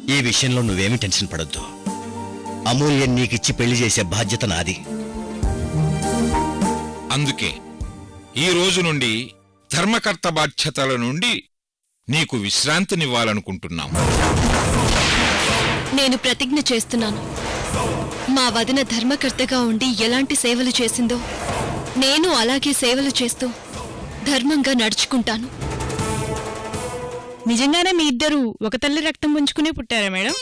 ఈ విషయంలో నువ్వేమీ టెన్షన్ పడొద్దు అమూల్య నీకిచ్చి పెళ్లి చేసే బాధ్యత నాది అందుకే ఈ రోజు నుండి ధర్మకర్త బాధ్యతల నుండి నీకు విశ్రాంతినివ్వాలనుకుంటున్నాం నేను ప్రతిజ్ఞ చేస్తున్నాను మా వదిన ధర్మకర్తగా ఉండి ఎలాంటి సేవలు చేసిందో నేను అలాగే సేవలు చేస్తూ ధర్మంగా నడుచుకుంటాను నిజంగానే మీ ఇద్దరు ఒక తల్లి రక్తం పుంజుకునే పుట్టారా మేడం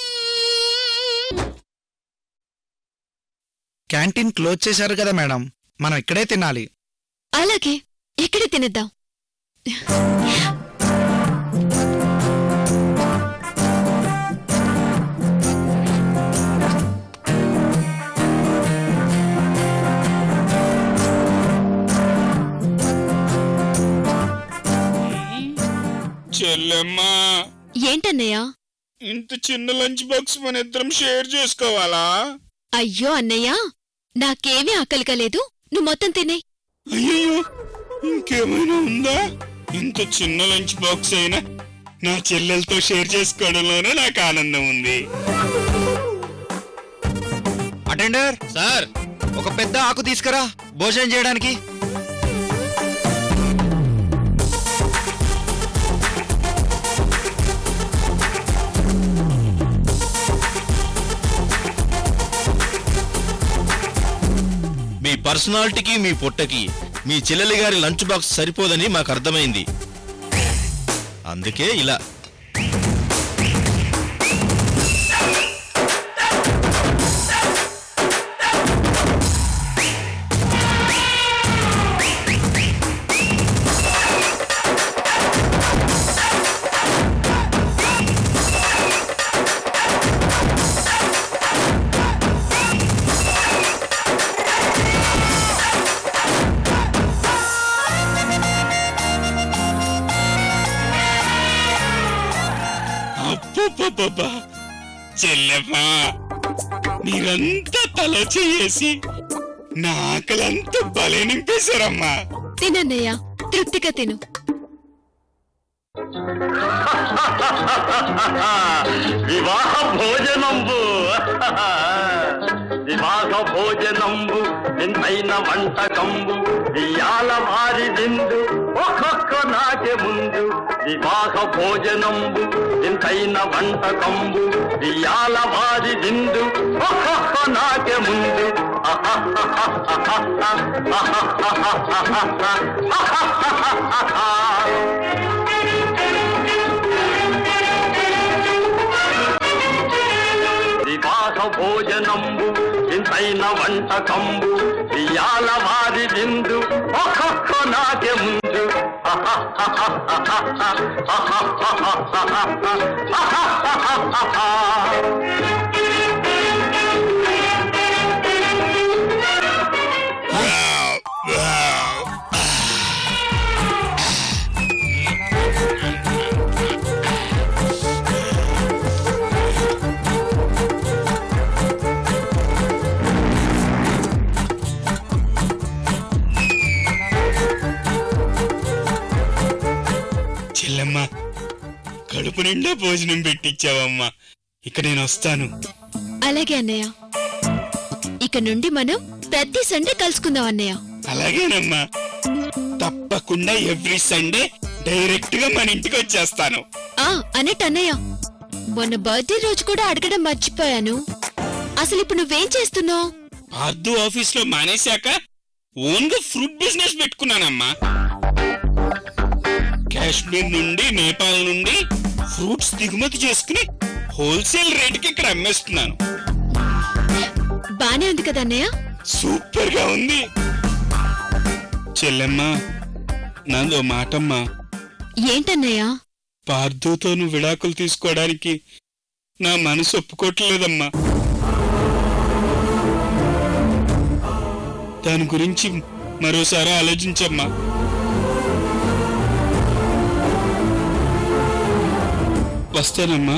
క్యాంటీన్ క్లోజ్ చేశారు కదా మేడం మనం ఇక్కడే తినాలి అలాగే ఇక్కడే తినేద్దాం చెల్లెమ్మా ఏంటన్నయ్య ఇంత చిన్న లంచ్ బాక్స్ మన ఇద్దరం షేర్ చేసుకోవాలా అయ్యో అన్నయ్య నాకేమీ ఆకలి కాలేదు నువ్వు మొత్తం తినే అయ్యో ఇంకేమైనా ఉందా ఇంత చిన్న లంచ్ బాక్స్ అయినా నా చెల్లెలతో షేర్ చేసుకోవడంలోనే నాకు ఆనందం ఉంది అటెండర్ సార్ ఒక పెద్ద ఆకు తీసుకురా భోజనం చేయడానికి మీ పర్సనాలిటీకి మీ పొట్టకి మీ చెల్లెలి గారి లంచ్ బాక్స్ సరిపోదని మాకు అర్థమైంది అందుకే ఇలా అబ్బబ్బబ్బబ్బా. చెల్లెమ్మా మీరంతా తల చేసి నా ఆకలంతా భలే నింపేశారమ్మా తినన్నయ్య తృప్తిగా తిను వివాహ భోజనంబు వివాహ భోజనంబు వింతైన వంటకంబు ఇయాల వారి విందు ఒక్కొక్క నాటి ముందు వివాహ భోజనంబు వింతైన వంటకంబు ఇయాల వారి విందు ఒక్కొక్క నాటి ముందు వివాహ భోజనంబు ఇంతైన వంటకంబు ఇయాల వారి విందు ఒక్కొక్క నాటి ముందు చెల్లెమ్మా కడుపు నిండా భోజనం పెట్టించావమ్మా ఇక నేను వస్తాను అలాగే అన్నయ్య ఇక నుండి మనం ప్రతి సండే కలుసుకుందాం అన్నయ్య అలాగేనమ్మా తప్పకుండా ఎవ్రీ సండే డైరెక్ట్ గా మన ఇంటికి వచ్చేస్తాను ఆ అన్నట్టు అన్నయ్య మొన్న బర్త్డే రోజు కూడా అడగడం మర్చిపోయాను అసలు ఇప్పుడు నువ్వేం చేస్తున్నావు పార్దు ఆఫీస్ లో మానేశాక ఓన్ గా ఫ్రూట్ బిజినెస్ పెట్టుకున్నానమ్మా కాశ్మీర్ నుండి నేపాల్ నుండి ఫ్రూట్స్ దిగుమతి చేసుకుని హోల్సేల్ రేటుకి ఇక్కడ అమ్మేస్తున్నాను బానే ఉంది కదా అన్నయ్య సూపర్ గా ఉంది చెల్లెమ్మా నాదో మాటమ్మా ఏంటన్నయ్య పార్థుతో నువ్వు విడాకులు తీసుకోవడానికి నా మనసు ఒప్పుకోవట్లేదమ్మా దాని గురించి మరోసారి ఆలోచించమ్మా వస్తానమ్మా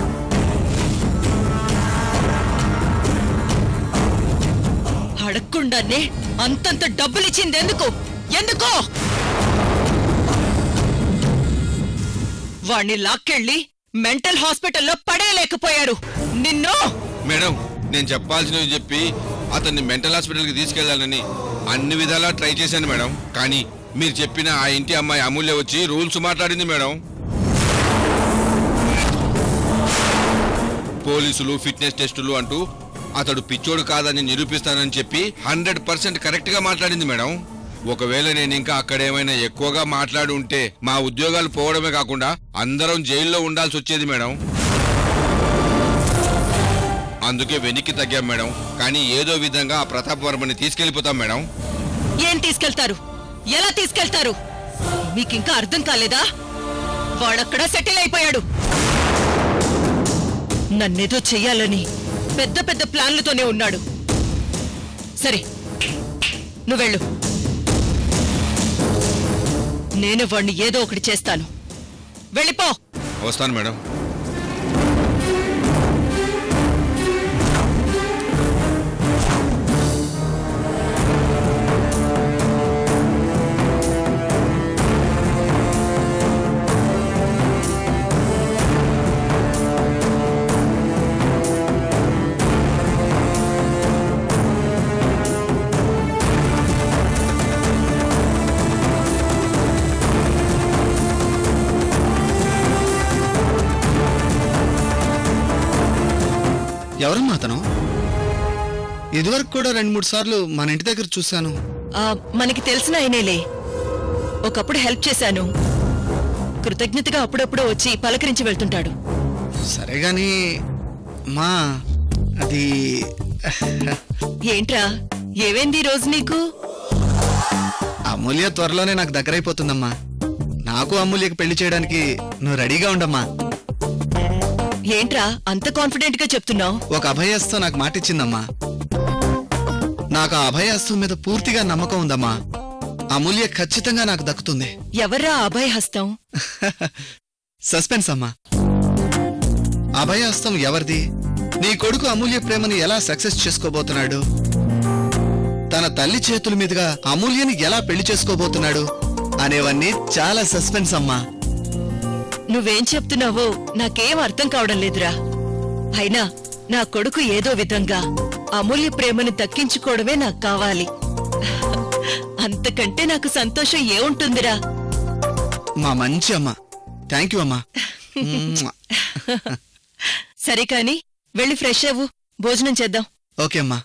అడగకుండా తెలియకుండానే అంతంత డబ్బులిచ్చింది ఎందుకు ఎందుకు వాణ్ణి లాక్కెళ్ళి మెంటల్ హాస్పిటల్లో పడేయలేకపోయారు నిన్ను మేడం నేను చెప్పాల్సినవి చెప్పి అతన్ని మెంటల్ హాస్పిటల్కి తీసుకెళ్లాలని అన్ని విధాలా ట్రై చేశాను మేడం కానీ మీరు చెప్పిన ఆ ఇంటి అమ్మాయి అమూల్య వచ్చి రూల్స్ మాట్లాడింది మేడం పోలీసులు ఫిట్నెస్ టెస్టులు అంటూ అతడు పిచ్చోడు కాదని నిరూపిస్తానని చెప్పి హండ్రెడ్ పర్సెంట్ కరెక్ట్ గా మాట్లాడింది మేడం ఒకవేళ నేను ఇంకా అక్కడ ఏమైనా ఎక్కువగా మాట్లాడి ఉంటే మా ఉద్యోగాలు పోవడమే కాకుండా అందరం జైల్లో ఉండాల్సి వచ్చేది మేడం అందుకే వెనక్కి తగ్గాం మేడం కానీ ఏదో విధంగా ఆ ప్రతాప్ వర్మని తీసుకెళ్లిపోతాం మేడం ఏం తీసుకెళ్తారు ఎలా తీసుకెళ్తారు మీకింకా అర్థం కాలేదా వాడక్కడ సెటిల్ అయిపోయాడు నన్నేదో చెయ్యాలని పెద్ద పెద్ద ప్లాన్లతోనే ఉన్నాడు సరే నువ్వెళ్ళు నేను వాణ్ణి ఏదో ఒకటి చేస్తాను వెళ్ళిపో వస్తాను మేడం ఎవరమ్మా అతను ఇదివరకు కూడా రెండు మూడు సార్లు మన ఇంటి దగ్గర చూశాను ఆ, మనకి తెలిసిన ఆయనేలే ఒకప్పుడు హెల్ప్ చేశాను కృతజ్ఞతగా అప్పుడప్పుడు వచ్చి పలకరించి వెళ్తుంటాడు సరే గాని మా అది ఏంట్రా ఏవేంది ఈ రోజు నీకు అమూల్య త్వరలోనే నాకు దగ్గరైపోతుందమ్మా నాకు అమూల్యకి పెళ్లి చేయడానికి నువ్వు రెడీగా ఉండమ్మా ఏంట్రా అంత కాన్ఫిడెంట్ గా చెప్తున్నావు ఒక అభయస్తో నాకు మాటిచ్చిందమ్మా నాకు ఆ అభయస్తం మీద పూర్తిగా నమ్మకం ఉందమ్మా అమూల్య ఖచ్చితంగా నాకు దక్కుతుంది ఎవర్రా అభయ హస్తం సస్పెన్స్ అమ్మా అభయహస్తం ఎవరిది నీ కొడుకు అమూల్య ప్రేమని ఎలా సక్సెస్ చేసుకోబోతున్నాడు తన తల్లి చేతుల మీదుగా అమూల్యని ఎలా పెళ్లి చేసుకోబోతున్నాడు అనేవన్నీ చాలా సస్పెన్స్ అమ్మా నువ్వేం చెప్తున్నావో నాకేం అర్థం కావడం లేదురా అయినా నా కొడుకు ఏదో విధంగా అమూల్య ప్రేమను దక్కించుకోవడమే నాకు కావాలి అంతకంటే నాకు సంతోషం ఏముంటుందిరా మా మంచి అమ్మ థ్యాంక్ యూ అమ్మా మ్మ్. సరే కాని వెళ్ళి ఫ్రెష్ అవ్వు భోజనం చేద్దాం ఓకే అమ్మా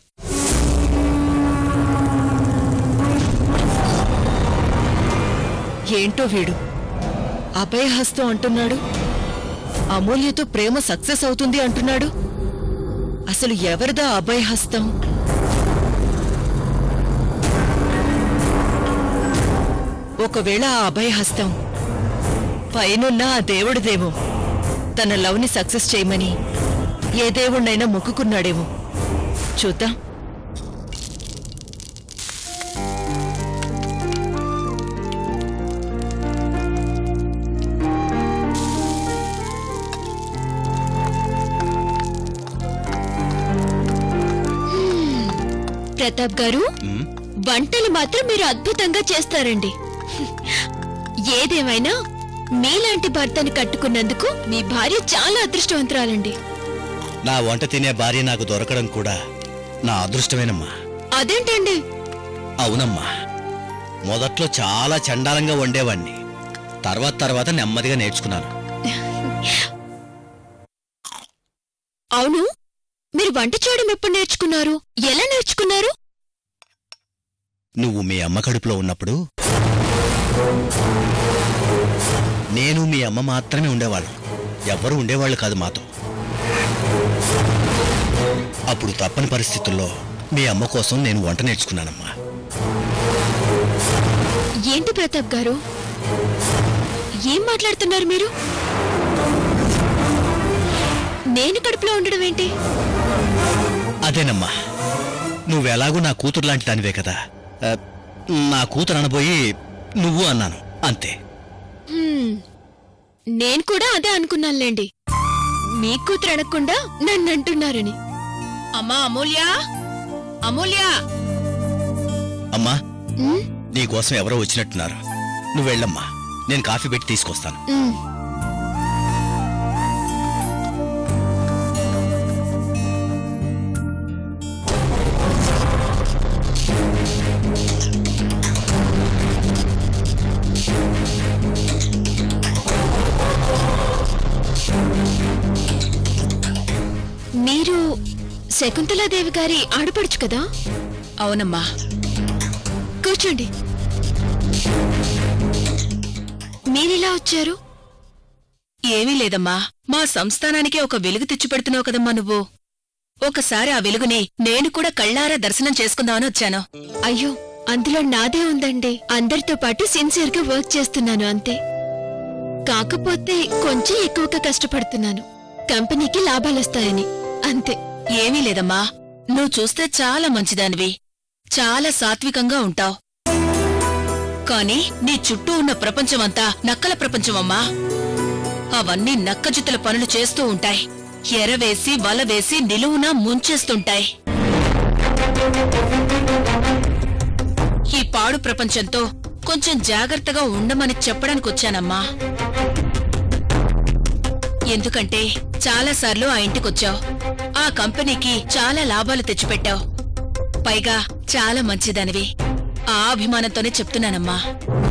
ఏంటో వీడు అభయహస్తం అంటున్నాడు అమూల్యతో ప్రేమ సక్సెస్ అవుతుంది అంటున్నాడు అసలు ఎవరిదా అభయహస్తం ఒకవేళ ఆ అభయహస్తం పైనున్న ఆ దేవుడిదేమో తన లవ్ని సక్సెస్ చేయమని ఏ దేవుణ్ణైనా మొక్కుకున్నాడేమో చూద్దాం ప్రతాప్ గారు వంటలు మాత్రం మీరు అద్భుతంగా చేస్తారండి ఏదేమైనా మీలాంటి భర్తని కట్టుకున్నందుకు మీ భార్య చాలా అదృష్టవంతురాలండి నా వంట తినే భార్య నాకు దొరకడం కూడా నా అదృష్టమేనమ్మా అదేంటండి అవునమ్మా మొదట్లో చాలా చండాలంగా వండేవాణ్ణి తర్వాత తర్వాత నెమ్మదిగా నేర్చుకున్నాను అవును మీరు వంట చేయడం ఎప్పుడు నేర్చుకున్నారు ఎలా నేర్చుకున్నారు నువ్వు మీ అమ్మ కడుపులో ఉన్నప్పుడు నేను మీ అమ్మ మాత్రమే ఉండేవాళ్ళం ఎవ్వరూ ఉండేవాళ్ళు కాదు మాతో అప్పుడు తప్పని పరిస్థితుల్లో మీ అమ్మ కోసం నేను వంట నేర్చుకున్నానమ్మా ఏంటి ప్రతాప్ గారు ఏం మాట్లాడుతున్నారు మీరు నేను కడుపులో ఉండడం ఏంటి అదేనమ్మా నువ్వెలాగూ నా కూతురు లాంటి దానివే కదా ఆ, నా కూతురు అనబోయి నువ్వు అన్నాను అంతే హ్మ్. నేను కూడా అదే అనుకున్నానులేండి మీ కూతురు అడగకుండా నన్ను అంటున్నారని అమ్మా అమూల్య అమూల్య అమ్మా ఉమ్, నీకోసం ఎవరో వచ్చినట్టున్నారు నువ్వు వెళ్ళమ్మా నేను కాఫీ పెట్టి తీసుకొస్తాను ఉమ్. మీరు శకుంతలాదేవి గారి ఆడపడుచు కదా అవునమ్మా కూర్చోండి మీరిలా వచ్చారు ఏమీ లేదమ్మా మా సంస్థానానికి ఒక వెలుగు తెచ్చిపెడుతున్నావు కదమ్మా నువ్వు ఒకసారి ఆ వెలుగుని నేను కూడా కళ్ళారా దర్శనం చేసుకుందామని వచ్చాను అయ్యో అందులో నాదే ఉందండి అందరితో పాటు సిన్సియర్ గా వర్క్ చేస్తున్నాను అంతే కాకపోతే కొంచెం ఎక్కువగా కష్టపడుతున్నాను కంపెనీకి లాభాలొస్తాయని అంతే ఏమీ లేదమ్మా నువ్వు చూస్తే చాలా మంచిదానివి చాలా సాత్వికంగా ఉంటావు కాని నీ చుట్టూ ఉన్న ప్రపంచమంతా నక్కల ప్రపంచమమ్మా అవన్నీ నక్కజిత్తుల పనులు చేస్తూ ఉంటాయి ఎరవేసి వల వేసి నిలువునా ముంచేస్తుంటాయి ఈ పాడు ప్రపంచంతో కొంచెం జాగ్రత్తగా ఉండమని చెప్పడానికి వచ్చానమ్మా ఎందుకంటే చాలాసార్లు ఆ ఇంటికొచ్చావు ఆ కంపెనీకి చాలా లాభాలు తెచ్చిపెట్టావు పైగా చాలా మంచిదనివి ఆ అభిమానంతోనే చెప్తున్నానమ్మా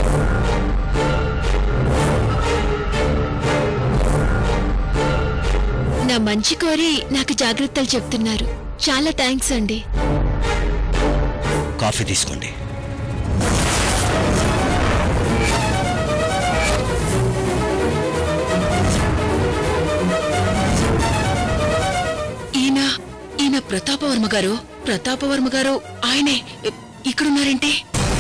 నా మంచి కోరి నాకు జాగ్రత్తలు చెప్తున్నారు చాలా థ్యాంక్స్ అండి కాఫీ తీసుకోండి ఈయన ఈయన ప్రతాపవర్మ గారు ప్రతాపవర్మ గారు ఆయనే ఇ- ఇక్కడున్నారేంటి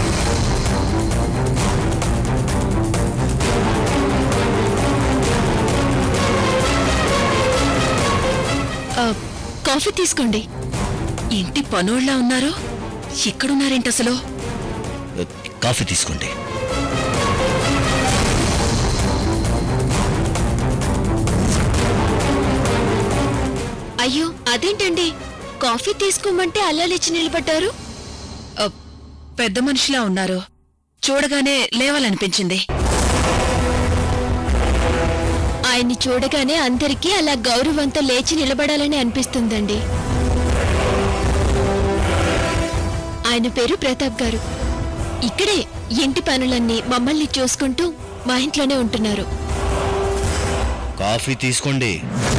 ఆ, కాఫీ తీసుకోండి ఇంటి పనోళ్ళ ఉన్నారు ఇక్కడున్నారేంటి అసలు కాఫీ తీసుకోండి అయ్యో అదేంటండి కాఫీ తీసుకోమంటే అలా లేచి నిలబడ్డారు అ, పెద్ద మనిషిలా ఉన్నారు చూడగానే లేవాలనిపించింది ఆయన్ని చూడగానే అందరికీ అలా గౌరవంతో లేచి నిలబడాలని అనిపిస్తుందండి ఆయన పేరు ప్రతాప్ గారు ఇక్కడే ఇంటి పనులన్నీ మమ్మల్ని చూసుకుంటూ మా ఇంట్లోనే ఉంటున్నారు కాఫీ తీసుకోండి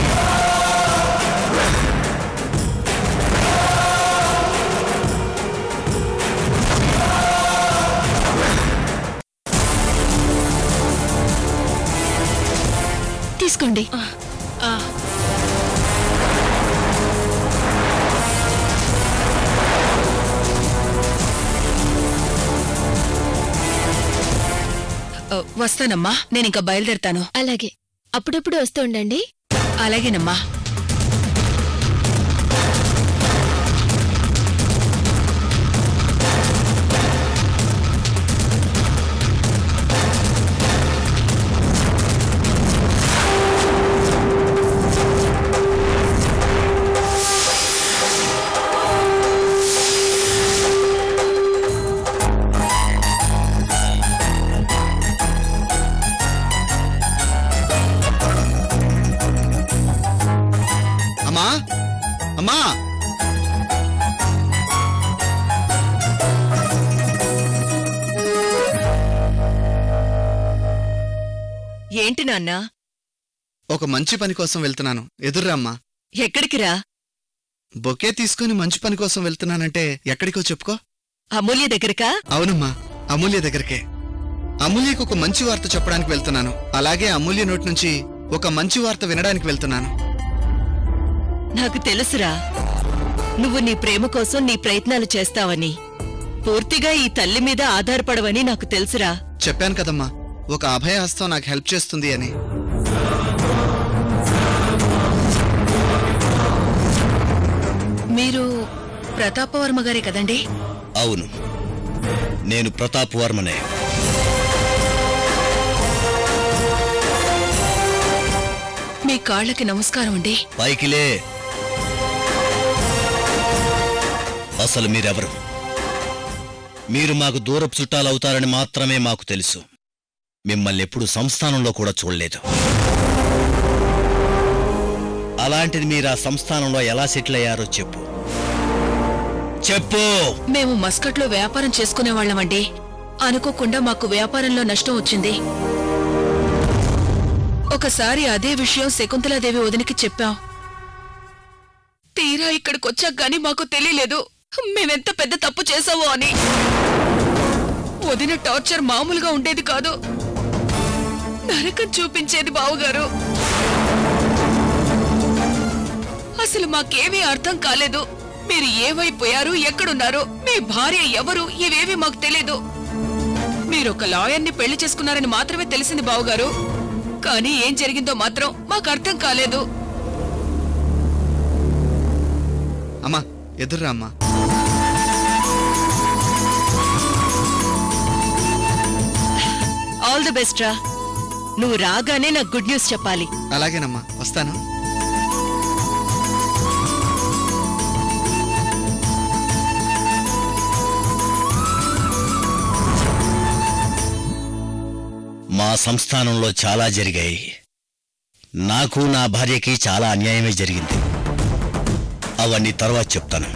తీసుకోండి ఆ, అ, వస్తానమ్మా నేనింక బయలుదేరతాను అలాగే అప్పుడప్పుడు వస్తూ ఉండండి అలాగేనమ్మా అమ్మా అమ్మా ఏంటి నాన్నా ఒక మంచి పని కోసం వెళ్తున్నాను ఎదుర్రామ్మా ఎక్కడికి రా బొకే తీసుకుని మంచి పని కోసం వెళ్తున్నానంటే ఎక్కడికో చెప్పుకో అమూల్య దగ్గరకా అవునమ్మా అమూల్య దగ్గరకే అమూల్యకు ఒక మంచి వార్త చెప్పడానికి వెళ్తున్నాను అలాగే అమూల్య నోటి నుంచి ఒక మంచి వార్త వినడానికి వెళ్తున్నాను నాకు తెలుసురా నువ్వు నీ ప్రేమ కోసం నీ ప్రయత్నాలు చేస్తావని పూర్తిగా ఈ తల్లి మీద ఆధారపడవని నాకు తెలుసురా చెప్పాను కదమ్మా ఒక అభయహస్తం నాకు హెల్ప్ చేస్తుంది అని మీరు ప్రతాపవర్మ గారే కదండి అవును నేను ప్రతాప్ వర్మనే మీ కాళ్ళకి నమస్కారం అండి పైకిలే అసలు మీరెవరు మీరు మాకు దూరపు చుట్టాలు అవుతారని మాత్రమే మాకు తెలుసు మిమ్మల్ని ఎప్పుడు సంస్థానంలో కూడా చూడలేదు అలాంటిది మీరు ఆ సంస్థానంలో ఎలా సెటిల్ అయ్యారో చెప్పు చెప్పు మేము మస్కట్లో వ్యాపారం చేసుకునే వాళ్ళమండి అనుకోకుండా మాకు వ్యాపారంలో నష్టం వచ్చింది ఒకసారి అదే విషయం శకుంతలాదేవి వదినికి చెప్పాం తీరా ఇక్కడికొచ్చాక గాని మాకు తెలియలేదు మేమెంత పెద్ద తప్పు చేసావో అని వదిన టార్చర్ మామూలుగా ఉండేది కాదు నరకం చూపించేది బావుగారు అసలు మాకేమీ అర్థం కాలేదు మీరు ఏమైపోయారు ఎక్కడున్నారు మీ భార్య ఎవరు ఇవేవి మాకు తెలీదు మీరు ఒక లాయర్ని పెళ్లి చేసుకున్నారని మాత్రమే తెలిసింది బావుగారు కానీ ఏం జరిగిందో మాత్రం మాకు అర్థం కాలేదు అమ్మా ఎదుర్రా అమ్మా ఆల్ ది బెస్ట్ రా నువ్వు రాగానే నాకు గుడ్ న్యూస్ చెప్పాలి అలాగేనమ్మా వస్తాను మా సంస్థానంలో చాలా జరిగాయి నాకు నా భార్యకి చాలా అన్యాయమే జరిగింది అవన్నీ తర్వాత చెప్తాను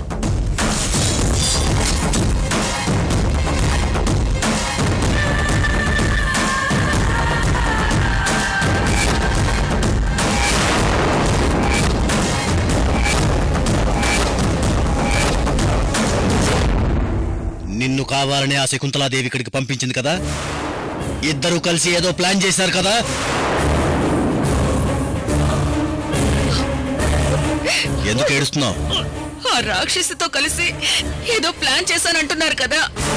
నిన్ను కావాలనే ఆ శకుంతలాదేవి ఇక్కడికి పంపించింది కదా ఇద్దరు కలిసి ఏదో ప్లాన్ చేశారు కదా ఎందుకు ఏడుస్తున్నావు ఆ రాక్షసితో కలిసి ఏదో ప్లాన్ చేశానంటున్నారు కదా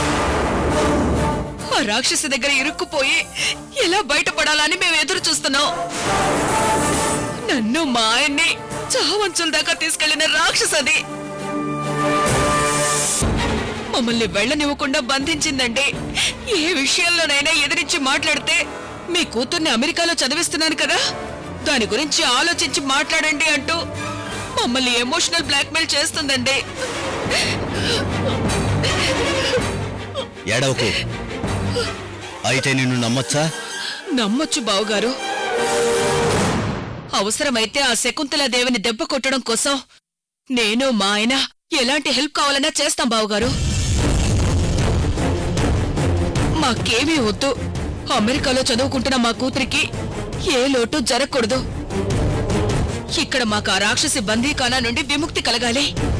ఆ రాక్షసి దగ్గర ఇరుక్కుపోయి ఎలా బయటపడాలని మేము ఎదురు చూస్తున్నాం నన్ను మా ఆయన్ని చావంచుల దాకా తీసుకెళ్లిన రాక్షసది మమ్మల్ని వెళ్ళనివ్వకుండా బంధించిందండి ఏ విషయంలోనైనా ఎదిరించి మాట్లాడితే మీ కూతుర్ని అమెరికాలో చదివిస్తున్నాను కదా దాని గురించి ఆలోచించి మాట్లాడండి అంటూ మమ్మల్ని ఎమోషనల్ బ్లాక్మెయిల్ చేస్తుందండి ఏడవకు అయితే నిన్ను నమ్మొచ్చా నమ్మొచ్చు బావుగారు అవసరమైతే ఆ శకుంతలాదేవిని దెబ్బ కొట్టడం కోసం నేను మా ఆయన ఎలాంటి హెల్ప్ కావాలన్నా చేస్తాం బావుగారు మాకేమీ వద్దు అమెరికాలో చదువుకుంటున్న మా కూతురికి ఏ లోటు జరగకూడదు ఇక్కడ మాకు ఆ రాక్షసి బందీఖానా నుండి విముక్తి కలగాలి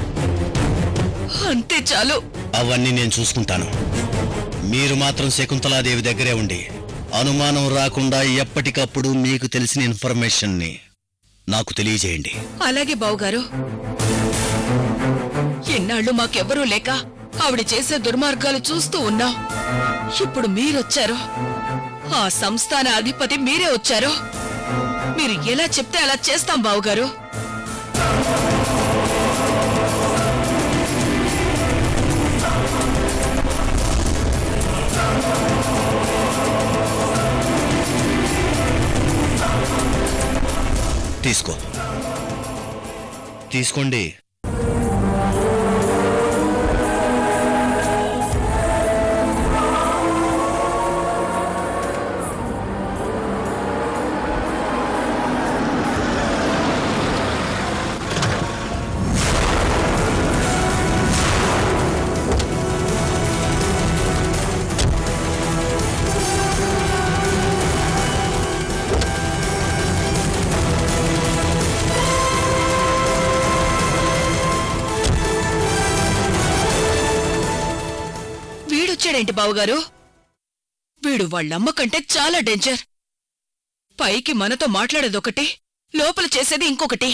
అంతే చాలు అవన్నీ నేను చూసుకుంటాను మీరు మాత్రం శకుంతలాదేవి దగ్గరే ఉండి అనుమానం రాకుండా ఎప్పటికప్పుడు మీకు తెలిసిన ఇన్ఫర్మేషన్ని నాకు తెలియజేయండి అలాగే బావుగారు ఎన్నాళ్ళు మాకెవ్వరూ లేక ఆవిడ చేసే దుర్మార్గాలు చూస్తూ ఉన్నాం ఇప్పుడు మీరొచ్చారు ఆ సంస్థాన అధిపతి మీరే వచ్చారు మీరు ఎలా చెప్తే అలా చేస్తాం బావుగారు తీసుకో తీసుకోండి వీడొచ్చాడేంటి బావుగారు వీడు వాళ్ళమ్మ కంటే చాలా డేంజర్ పైకి మనతో మాట్లాడేదొకటి లోపల చేసేది ఇంకొకటి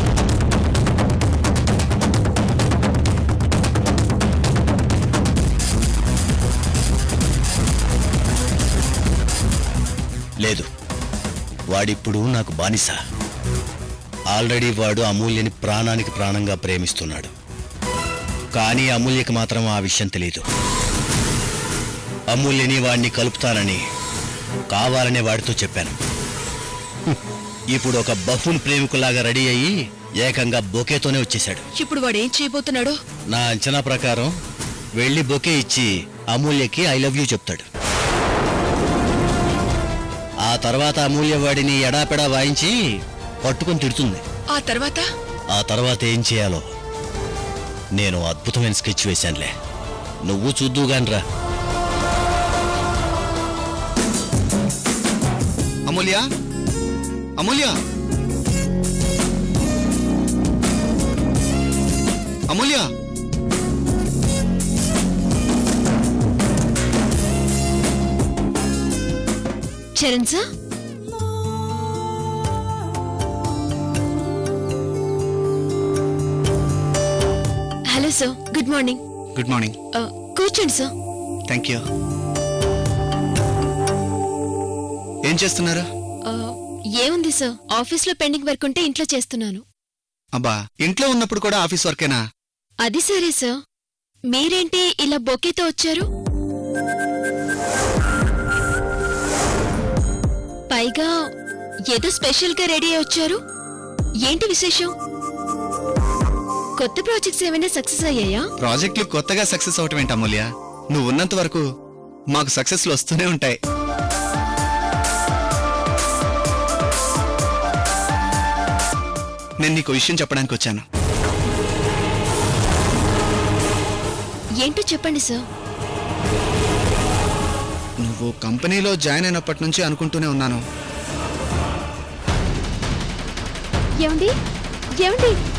లేదు వాడిప్పుడు నాకు బానిస ఆల్రెడీ వాడు అమూల్యని ప్రాణానికి ప్రాణంగా ప్రేమిస్తున్నాడు కానీ అమూల్యకి మాత్రం ఆ విషయం తెలియదు అమూల్యని వాడిని కలుపుతానని కావాలనే వాడితో చెప్పాను హ్మ్. ఇప్పుడు ఒక బఫూన్ ప్రేమికులాగా రెడీ అయ్యి ఏకంగా బొకేతోనే వచ్చేశాడు ఇప్పుడు వాడేం చేయబోతున్నాడు నా అంచనా ప్రకారం వెళ్ళి బొకే ఇచ్చి అమూల్యకి ఐ లవ్ యూ చెప్తాడు ఆ తర్వాత అమూల్య వాడిని ఎడాపెడా వాయించి పట్టుకొని తిడుతుంది ఆ తర్వాత ఆ తర్వాత ఏం చేయాలో నేను అద్భుతమైన స్కెచ్ వేశానులే నువ్వు చూద్దుగానరా Amulya Amulya Amulya Charan sir hello sir good morning good morning ఆ, కూర్చోండి సార్ థ్యాంక్ యూ ఏం చేస్తున్నారు ఆ, ఏముంది సార్ ఆఫీస్లో పెండింగ్ వర్క్ ఉంటే ఇంట్లో చేస్తున్నాను అబ్బా ఇంట్లో ఉన్నప్పుడు కూడా ఆఫీస్ వర్కేనా అది సరే సార్ మీరేంటి ఇలా బొకేతో వచ్చారు పైగా ఏదో స్పెషల్గా రెడీ అయి వచ్చారు ఏంటి విశేషం కొత్త ప్రాజెక్ట్స్ ఏమైనా సక్సెస్ అయ్యాయా ప్రాజెక్టులు కొత్తగా సక్సెస్ అవటం ఏంటి అమూల్య నువ్వు ఉన్నంత వరకు మాకు సక్సెస్లు వస్తూనే ఉంటాయి నేను నీకు విషయం చెప్పడానికి వచ్చాను ఏంటో చెప్పండి సార్ నువ్వు కంపెనీలో జాయిన్ అయినప్పటి నుంచి అనుకుంటూనే ఉన్నాను ఏమండి ఏమండి